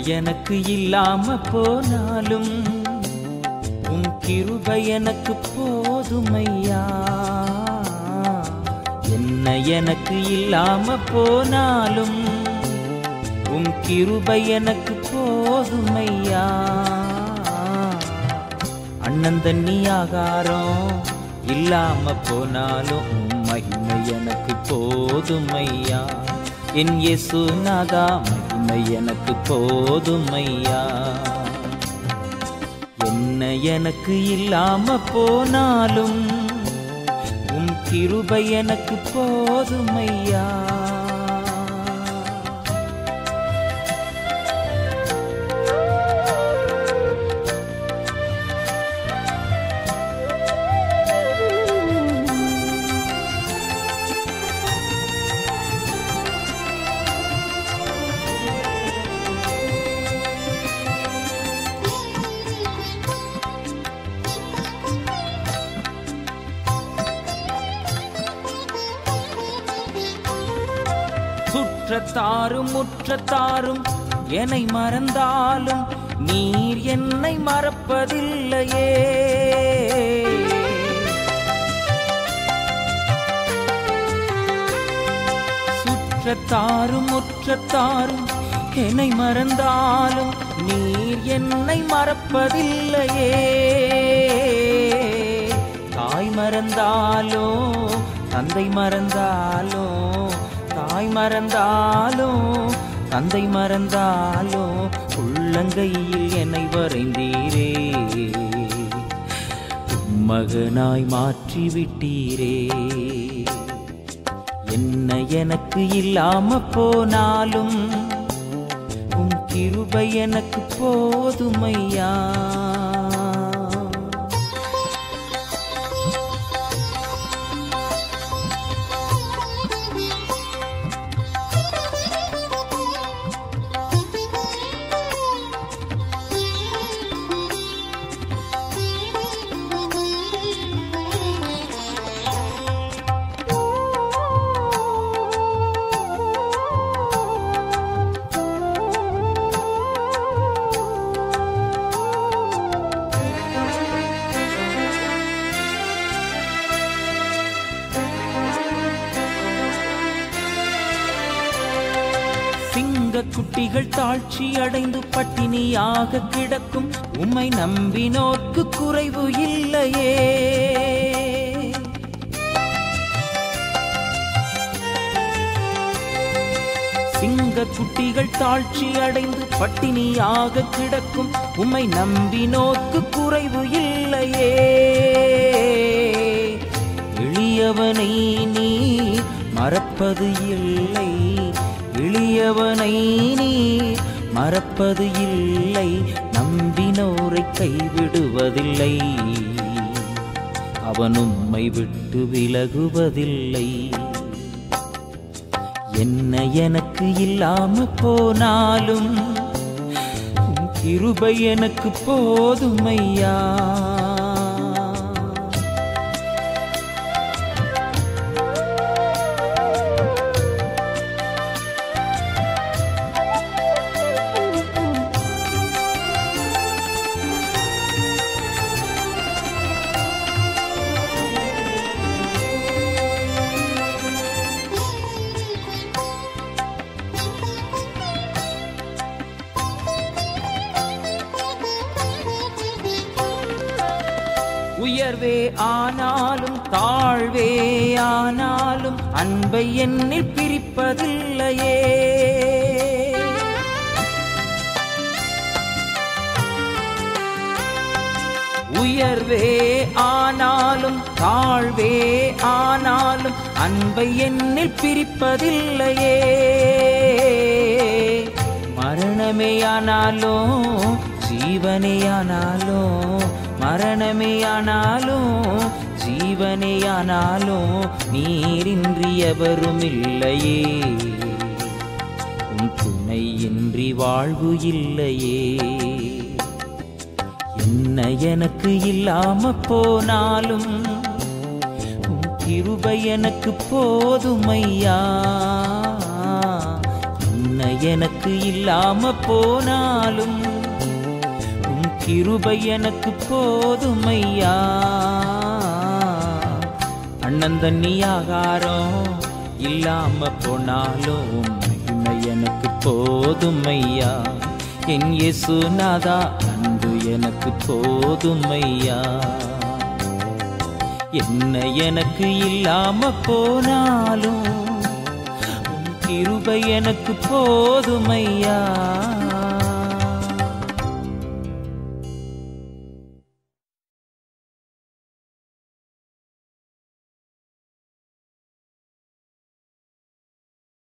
எனக்கு இல்லாம போனாலும் உன் கிருபை எனக்கு போதுமையா என்ன எனக்கு இல்லாம போனாலும் உன் கிருபை எனக்கு போதுமையா அண்ணன் தண்ணி ஆகாரம் இல்லாம போனாலும் உன் மகிமை எனக்கு போதுமையா என் இயேசு நாதா மகிமை எனக்கு போதுமையா என்ன எனக்கு இல்லாம போனாலும் உன் கிருபை எனக்கு போதுமையா சுற்றத்தாரும் முற்றத்தாரும் என்னை மறந்தாலும் நீர் என்னை மறப்பதில்லையே சுற்றத்தாரும் முற்றத்தாரும் என்னை மறந்தாலும் நீர் என்னை மறப்பதில்லையே தாய் மறந்தாலோ தந்தை மறந்தாலோ தாய் மறந்தாலோ தந்தை மறந்தாலோ உள்ளங்கையில் என்னை வரைந்தீரே மகனாய் மாற்றி விட்டீரே என்ன எனக்கு இல்லாம போனாலும் உன் கிருபை எனக்கு போதுமையா சிங்க குட்டிகள் தாழ்ச்சி அடைந்து பட்டினியாக கிடக்கும் உம்மை நம்பினோர்க்கு குறைவு இல்லையே சிங்க குட்டிகள் தாழ்ச்சி அடைந்து பட்டினியாக கிடக்கும் உம்மை நம்பினோர்க்கு குறைவு இல்லையே எளியவனை நீ மறப்பது இல்லை எளியவனை நீ மறப்பது இல்லை நம்பினோரை கைவிடுவதில்லை அவன் உம்மை விட்டு விலகுவதில்லை என்ன எனக்கு இல்லாம போனாலும் உன் கிருபை எனக்கு போதுமையா உயர்வே ஆனாலும் தாழ்வே ஆனாலும் அன்பை என்னில் பிரிப்பதில்லையே உயர்வே ஆனாலும் தாழ்வே ஆனாலும் அன்பை என்னில் பிரிப்பதில்லையே மரணமேயானாலும் ஜீவனேயானாலும் மரணமேயானாலும் ஜீவனேயானாலும் நீரின்றி எவரும் இல்லையே உன் துணையின்றி வாழ்வு இல்லையே என்ன எனக்கு இல்லாம போனாலும் உன் கிருபை எனக்கு போதுமையா என்ன என்ன எனக்கு இல்லாம போனாலும் உன் கிருபை எனக்கு போதுமையா அண்ணன் தண்ணி ஆகாரம் இல்லாம போனாலும் மகிமை எனக்கு போதுமையா என் இயேசுநாதா அன்பு எனக்கு போதுமையா என்ன எனக்கு இல்லாம போனாலும் உன் கிருபை எனக்கு போதுமையா